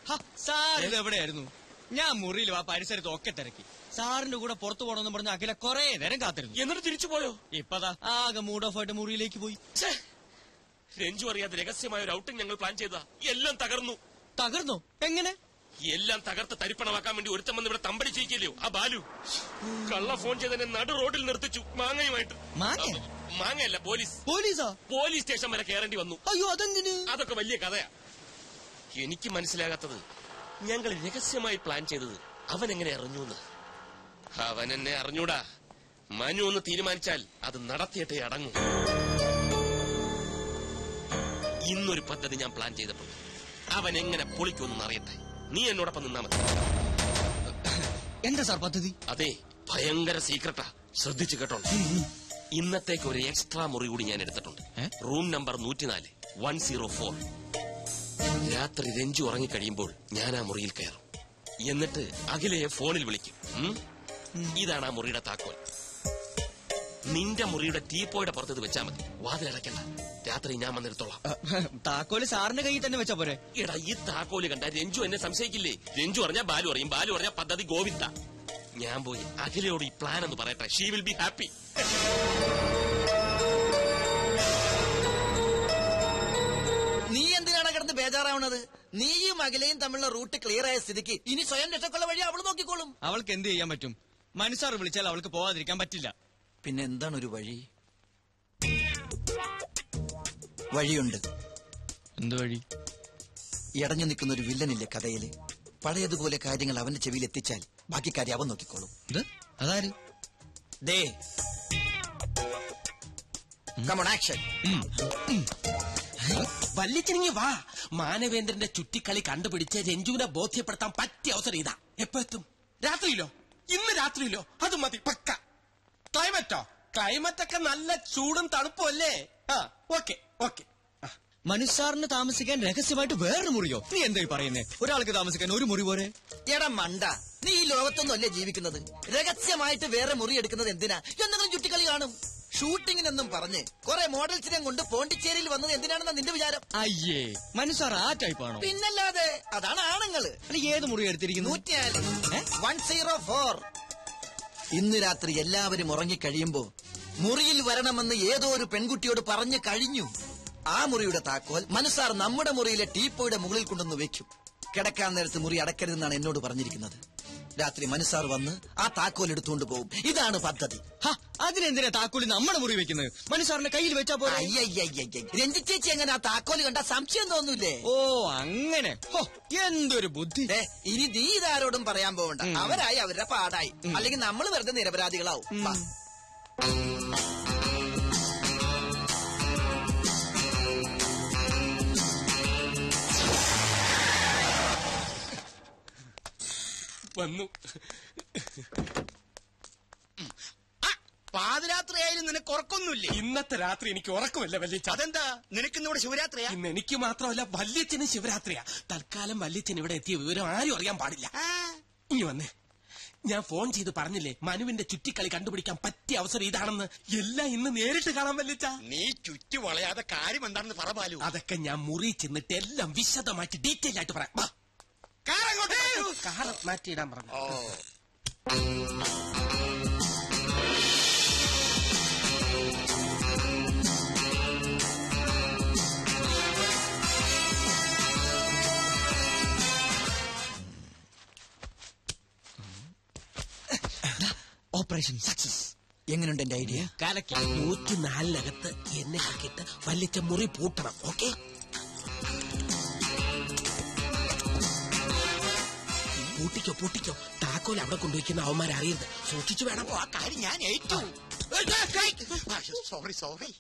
Sir ഇത് എവിടെയായിരുന്നു ഞാൻ മുറിയിലും ആ പരിസരത്തും ഒക്കെ തിരക്കി സാറിന്റെ കൂടെ പുറത്തു പോകണമെന്ന് പറഞ്ഞ അഖില കൊറേ നേരം കാത്തിരുന്നു എന്നിട്ട് തിരിച്ചു പോയോ ഇപ്പതാ ആകെ മൂഡ് ഓഫ് ആയിട്ട് മുറിയിലേക്ക് പോയി ഛേ! രഞ്ജു അറിയാതെ രഹസ്യമായ ഒരു ഔട്ടിംഗ് ഞങ്ങൾ പ്ലാൻ ചെയ്താ എല്ലാം തകർന്നു തകർന്നോ എങ്ങനെ എല്ലാം തകർത്ത് തരിപ്പണമാക്കാൻ വേണ്ടി ഒരുത്തം വന്ന് ഇവിടെ തമ്പടി ചെയ്യില്ലയോ ആ ബാലു കള്ള ഫോൺ ചെയ്തതിനെ നടു റോഡിൽ നിർത്തിച്ചു മാങ്ങയുമായിട്ട് മാങ്ങയോ? അ, മാങ്ങയല്ല പോലീസ് പോലീസാ പോലീസ് സ്റ്റേഷൻ വരെ കയറേണ്ടി വന്നു അയ്യോ അതെന്തിന് അതൊക്കെ വലിയ കഥയാ എനിക്ക് മനസ്സിലാകാത്തത് ഞങ്ങൾ രഹസ്യമായി പ്ലാൻ ചെയ്തത് അവൻ എങ്ങനെ അറിഞ്ഞു എന്ന് അവൻ എന്നെ അറിഞ്ഞൂടാ മനു ഒന്ന് തീരുമാനിച്ചാൽ അത് നടത്തിയിട്ടേ അടങ്ങും ഇന്നൊരു പദ്ധതി ഞാൻ പ്ലാൻ ചെയ്തിട്ടുണ്ട് അവൻ എങ്ങനെ പൊളിക്കുമെന്ന് അറിയട്ടെ നീ എന്നോടൊപ്പം നിന്നാ മതി എന്താ സാർ പദ്ധതി അതെ ഭയങ്കര സീക്രട്ടാ ശ്രദ്ധിച്ചു കേട്ടോ ഇന്നത്തേക്ക് ഒരു എക്സ്ട്രാ മുറി കൂടി ഞാൻ എടുത്തിട്ടുണ്ട് ഏ? റൂം നമ്പർ നൂറ്റിനാല് വൺ സീറോ ഫോർ രാത്രി രഞ്ജു ഉറങ്ങിക്കഴിയുമ്പോൾ ഞാൻ ആ മുറിയിൽ കയറും എന്നിട്ട് അഖിലയെ ഫോണിൽ വിളിക്കും ഉം? ഇതാണ് ആ മുറിയുടെ താക്കോൽ നിന്റെ മുറിയുടെ ടീപ്പോയുടെ പുറത്തത് വെച്ചാ മതി വാതിലടയ്ക്കണ്ട രാത്രി ഞാൻ വന്നെടുത്തോളാം അ, താക്കോല് സാറിന്റെ കയ്യിൽ തന്നെ വെച്ചാ പോരെ എടാ ഈ താക്കോല് കണ്ട രഞ്ജു എന്നെ സംശയിക്കില്ലേ രഞ്ജു പറഞ്ഞാ ബാലു അറിയും ബാലു പറഞ്ഞാ പദ്ധതി ഗോവിന്ദ ഞാൻ പോയി അഖിലയോട് ഈ പ്ലാൻ എന്ന് പറയട്ടെ ഷീ വിൽ ബി ഹാപ്പി നീ എന്തിനാണ് കിടന്ന് ബേജാറാവണത് നീയും അഖിലയും തമ്മിലുള്ള റൂട്ട് ക്ലിയർ ആയ സ്ഥിതിക്ക് ഇനി സ്വയം രക്ഷക്കുള്ള വഴി അവള് നോക്കിക്കോളും അവൾക്ക് എന്ത് ചെയ്യാൻ പറ്റും മനുസാർ വിളിച്ചാൽ അവൾക്ക് പോവാതിരിക്കാൻ പറ്റില്ല പിന്നെ എന്താണ് ഒരു വഴി വഴിയുണ്ട് എന്ത് വഴി ഇടഞ്ഞു നിൽക്കുന്ന ഒരു വില്ലനില്ലേ കഥയില് പഴയതുപോലെ കാര്യങ്ങൾ അവന്റെ ചെവിയിൽ എത്തിച്ചാൽ ബാക്കി കാര്യം അവൻ നോക്കിക്കോളും ഇത് അതാര് ദേ കമോൺ ആക്ഷൻ വല്ലിച്ചിനിങ്ങി വാ മാനവേന്ദ്രന്റെ ചുറ്റിക്കളി കണ്ടുപിടിച്ച് രഞ്ജുവിനെ ബോധ്യപ്പെടുത്താൻ പറ്റിയ അവസരം ഇതാ എപ്പോ എത്തും രാത്രിയിലോ ഇന്ന് രാത്രിയിലോ അത് മതി പക്ക ക്ലൈമറ്റോ ക്ലൈമറ്റ് ഒക്കെ നല്ല ചൂടും തണുപ്പും അല്ലേ ആ ഓക്കെ ഓക്കെ മനുസാറിന് താമസിക്കാൻ രഹസ്യമായിട്ട് വേറൊരു മുറിയോ നീ എന്തായി പറയുന്നേ ഒരാൾക്ക് താമസിക്കാൻ ഒരു മുറി പോരെ എടാ മണ്ട നീ ഈ ലോകത്തൊന്നും അല്ലേ ജീവിക്കുന്നത് രഹസ്യമായിട്ട് വേറെ മുറി എടുക്കുന്നത് എന്തിനാ എന്തെങ്കിലും ചുറ്റിക്കളി കാണും ഷൂട്ടിങ്ങിനെന്നും പറഞ്ഞ് കുറെ മോഡൽസിനെ കൊണ്ട് പോണ്ടിച്ചേരിയിൽ വന്നത് എന്തിനാണെന്നാ നിന്റെ വിചാരം അയ്യേ മനുസാർ ആ ടൈപ്പാണോ പിന്നല്ലാതെ അതാണ് ആണുങ്ങള് അല്ല ഏത് മുറി എടുത്തിരിക്കുന്നു നൂറ്റിനാല് ഏ? വൺ സീറോ ഫോർ ഇന്ന് രാത്രി എല്ലാവരും ഉറങ്ങിക്കഴിയുമ്പോ മുറിയിൽ വരണമെന്ന് ഏതോ ഒരു പെൺകുട്ടിയോട് പറഞ്ഞു കഴിഞ്ഞു ആ മുറിയുടെ താക്കോൽ മനസ്സാർ നമ്മുടെ മുറിയിലെ ടീപ്പോയുടെ മുകളിൽ കൊണ്ടുവന്ന് വെക്കും കിടക്കാൻ നേരത്ത് മുറി അടക്കരുതെന്നാണ് എന്നോട് പറഞ്ഞിരിക്കുന്നത് രാത്രി മനസ്സാർ വന്ന് ആ താക്കോൽ എടുത്തുകൊണ്ട് പോകും ഇതാണ് പദ്ധതി ഹ, അതിനെന്തിനാ താക്കോലി നമ്മുടെ മുറി വെക്കുന്നത് മനുസാറിന്റെ കയ്യിൽ വെച്ചാ പോരെ അയ്യയ്യയ്യ രഞ്ജി ചേച്ചി എങ്ങനെ ആ താക്കോൽ കണ്ട സംശയം തോന്നൂലേ ഓ അങ്ങനെ ഹോ എന്തൊരു ബുദ്ധി ദേ, ഇനി നീ ഇതാരോടും പറയാൻ പോകണ്ട ഉം. അവരായി അവരുടെ പാടായി ഉം. അല്ലെങ്കിൽ നമ്മൾ വെറുതെ നിരപരാധികളാവും വാ. വന്നു പാതിരാത്രിയായാലും നിനക്ക് ഉറക്കൊന്നുമില്ലേ ഇന്നത്തെ രാത്രി എനിക്ക് ഉറക്കമില്ല വല്യച്ഛ അതെന്താ നിനക്കിന്നിവിടെ ശിവരാത്രിയാ ഇന്ന് എനിക്ക് മാത്രമല്ല വല്യച്ഛനും ശിവരാത്രിയാ തൽക്കാലം വല്യച്ഛൻ ഇവിടെ എത്തിയ വിവരം ആരും അറിയാൻ പാടില്ല ഇനി വന്നേ ഞാൻ ഫോൺ ചെയ്ത് പറഞ്ഞില്ലേ മനുവിന്റെ ചുറ്റിക്കളി കണ്ടുപിടിക്കാൻ പറ്റിയ അവസരം ഇതാണെന്ന് എല്ലാം ഇന്ന് നേരിട്ട് കാണാൻ വല്യച്ഛ നീ ചുറ്റി വളയാതെ കാര്യം എന്താണെന്ന് പറ ബാലു അതൊക്കെ ഞാൻ മുറി ചെന്നിട്ട് എല്ലാം വിശദമായിട്ട് ഡീറ്റെയിൽ ആയിട്ട് പറയാം വാ. കാറങ്ങോട്ട് കാർ മാറ്റിയിടാൻ പറഞ്ഞു ഓ ഓപ്പറേഷൻ സക്സസ് എങ്ങനെയുണ്ട് എന്റെ ഐഡിയ കാലയ്ക്ക് നൂറ്റിനാലിനകത്ത് എന്നെ ആക്കിയിട്ട് വല്യച്ഛ മുറി പൂട്ടണം ഓക്കെ പൂട്ടിക്കോ പൂട്ടിക്കോ താക്കോൽ അവിടെ കൊണ്ടുവയ്ക്കുന്ന അവന്മാരെ അറിയരുത് സൂക്ഷിച്ചു വേണം ആ കാര്യം ഞാൻ ഏറ്റു സോറി സോറി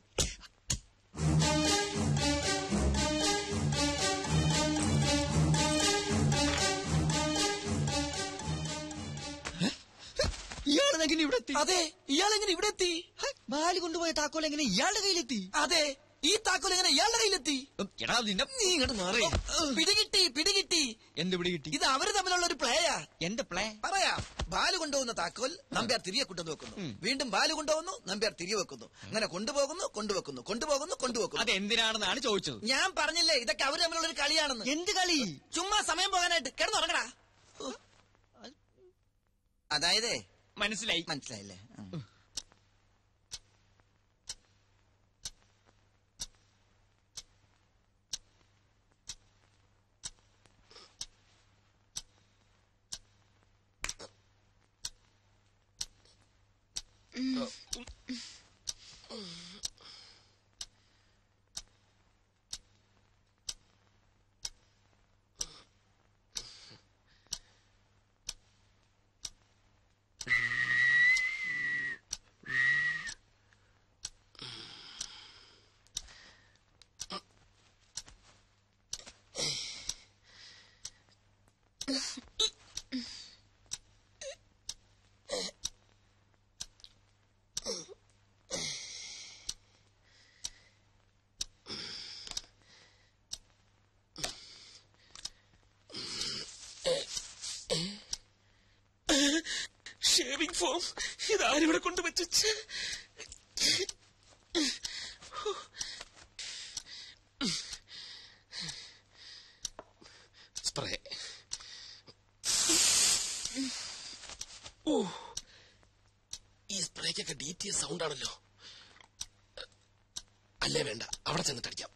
ഇയാളെങ്ങനെ ഇവിടെ എത്തി അതെ ഇയാൾ എങ്ങനെ ഇവിടെ എത്തി ഹൈ, ബാലി കൊണ്ടുപോയ താക്കോൽ എങ്ങനെ ഇയാളുടെ കയ്യിലെത്തി അതെ ഈ താക്കോൽ എങ്ങനെ ഇയാളുടെ കയ്യിലെത്തി എടാ നിന്റെ നീ ഇങ്ങോട്ട് മാറി പിടികിട്ടി പിടികിട്ടി എന്ത് പിടി കിട്ടി ഇത് അവര് തമ്മിലുള്ള ഒരു പ്ലേയാ എന്റെ പ്ലേ പറയാം ബാല് കൊണ്ടുപോകുന്ന താക്കോൽ നമ്പ്യാർ തിരികെ കൊണ്ടുവന്ന് വെക്കുന്നു വീണ്ടും ബാല് കൊണ്ടുപോകുന്നു നമ്പ്യാർ തിരികെ വെക്കുന്നു അങ്ങനെ കൊണ്ടുപോകുന്നു കൊണ്ടുവെക്കുന്നു കൊണ്ടുപോകുന്നു കൊണ്ടുവെക്കുന്നു അത് എന്തിനാണെന്നാണ് ചോദിച്ചത് ഞാൻ പറഞ്ഞില്ലേ ഇതൊക്കെ അവര് തമ്മിലുള്ള ഒരു കളിയാണെന്ന് എന്ത് കളി ചുമ്മാ സമയം പോകാനായിട്ട് കിടന്നുറങ്ങടാ ഹോ. അതായതേ മനസ്സിലായി മനസ്സിലായില്ലേ ഉം. ഷേവിംഗ് ഫോം ഇതാരിവിടെ കൊണ്ടുവച്ചു സ്പ്രേ ഓ ഈ സ്പ്രേക്കൊക്കെ ഡി ടി എസ് സൗണ്ട് ആണല്ലോ അല്ലേ വേണ്ട അവിടെ ചെന്നിട്ട് അടിക്കാം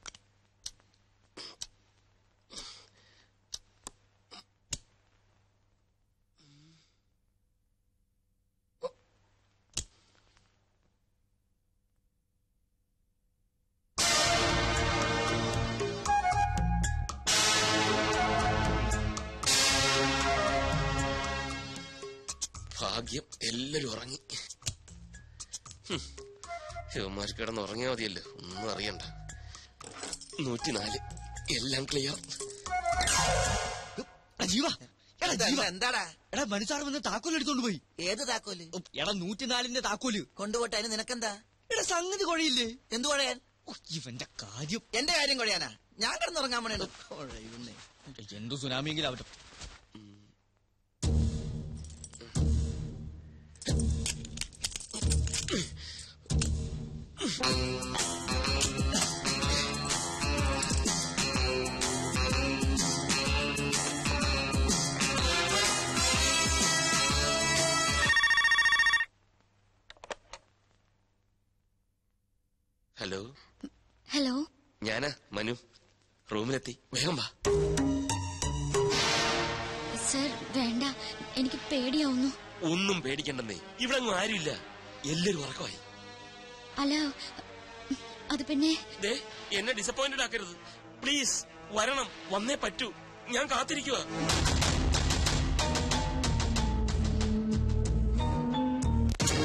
ഭാഗ്യം എല്ലാരും ഉറങ്ങി ഹും. ഇവന്മാർ കിടന്ന് ഉറങ്ങിയാ മതിയല്ലോ ഒന്നും അറിയണ്ട നൂറ്റിനാല് എല്ലാം ക്ലിയർ എടാ ജീവ എടാ എന്താ, ജീവ എന്താടാ എടാ മനുസാർ വന്ന് താക്കോൽ എടുത്തോണ്ട് പോയി ഏത് താക്കോല് ഉം, എടാ നൂറ്റിനാലിന്റെ താക്കോല് കൊണ്ടുപോട്ടെ അതിന് നിനക്കെന്താ എടാ സംഗതി കൊഴയില്ലേ എന്തു കുഴയാൻ ഉ, ഇവന്റെ കാര്യം എന്റെ കാര്യം കുഴയാനാ ഞാൻ കിടന്നുറങ്ങാൻ വേണേ കുഴയുന്നേ എന്തു സുനാമിയെങ്കിലും അവന്റെ ഹലോ ഹലോ ഞാനാ മനു റൂമിലെത്തി വേഗം വാ സർ വേണ്ട എനിക്ക് പേടിയാവുന്നു ഒന്നും പേടിക്കണ്ടെന്നേ ഇവിടെ അങ്ങ് ആരുമില്ല എല്ലാരും ഉറക്കമായി അല്ല അത് പിന്നെ ദേ എന്നെ ഡിസപ്പോയിന്റഡ് ആക്കരുത് പ്ലീസ് വരണം വന്നേ പറ്റൂ ഞാൻ കാത്തിരിക്കുക